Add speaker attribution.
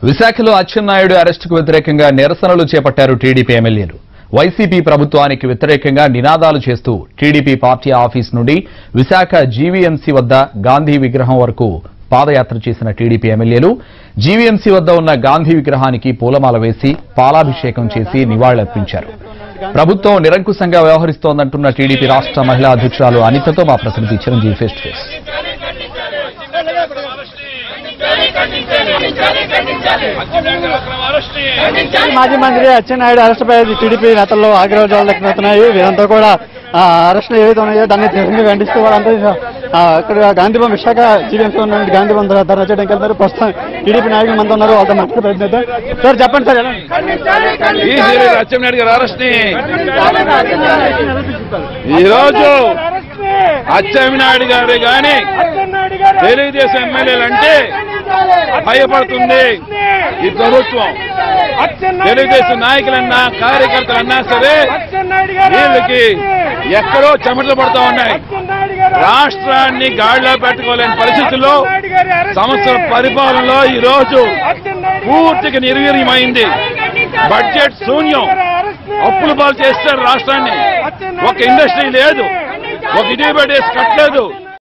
Speaker 1: విశాఖలో అచ్చెన్నాయుడు అరెస్టుకు వ్యతిరేకంగా నిరసనలు చేపట్టారు టీడీపీ ఎమ్మెల్యేలు వైసీపీ ప్రభుత్వానికి వ్యతిరేకంగా నినాదాలు చేస్తూ టీడీపీ పార్టీ ఆఫీస్ నుండి విశాఖ జీవీఎంసీ వద్ద గాంధీ విగ్రహం వరకు పాదయాత్ర చేసిన టీడీపీ ఎమ్మెల్యేలు జీవీఎంసీ వద్ద ఉన్న గాంధీ విగ్రహానికి పూలమాల వేసి పాలాభిషేకం చేసి నివాళులర్పించారు ప్రభుత్వం నిరంకుశంగా వ్యవహరిస్తోందంటున్న టీడీపీ రాష్ట్ర మహిళా అధ్యక్షురాలు అనితతో మా ప్రతినిధి చిరంజీవి ఫేస్ టు ఫేస్
Speaker 2: మాజీ మంత్రి అచ్చెన్నాయుడు అరెస్ట్ పై టీడీపీ నేతల్లో ఆగ్రహాలు వ్యక్తమవుతున్నాయి వీరంతా కూడా ఆ, అరెస్టులు ఏవైతే ఉన్నాయో దాన్ని తీవ్రంగా ఖండిస్తూ వాళ్ళంతా ఆ, ఇక్కడ గాంధీభవన్ విశాఖ జీవీఎంసీ ఉన్న గాంధీభవన్ ధర- ధర్నా చేయడానికి వెళ్తారు ప్రస్తుతం టీడీపీ నాయకులు మనతో ఉన్నారు వాళ్ళతో మాట్లాడే ప్రయత్నం చేద్దాం. సార్ చెప్పండి సార్ ఎలా
Speaker 3: ఈ సీరియల్ అచ్చెన్నాయుడు గారు అరెస్ట్ ని ఈ రోజు అచ్చెన్నాయుడు గారు గాని తెలుగుదేశం ఎమ్మెల్యేలు అంటే భయపడుతుంది ఈ ప్రభుత్వం తెలుగుదేశం నాయకులన్నా కార్యకర్తలన్నా సరే వీళ్ళకి ఎక్కడో చెమటలు పడుతూ ఉన్నాయి రాష్ట్రాన్ని గాడిలో పెట్టుకోలేని పరిస్థితుల్లో సంవత్సర పరిపాలనలో ఈ రోజు పూర్తిగా నిర్వీర్యమైంది బడ్జెట్ శూన్యం అప్పులు పాలు చేస్తారు రాష్ట్రాన్ని ఒక ఇండస్ట్రీ లేదు ఒక ఇటీబెటేసి కట్టలేదు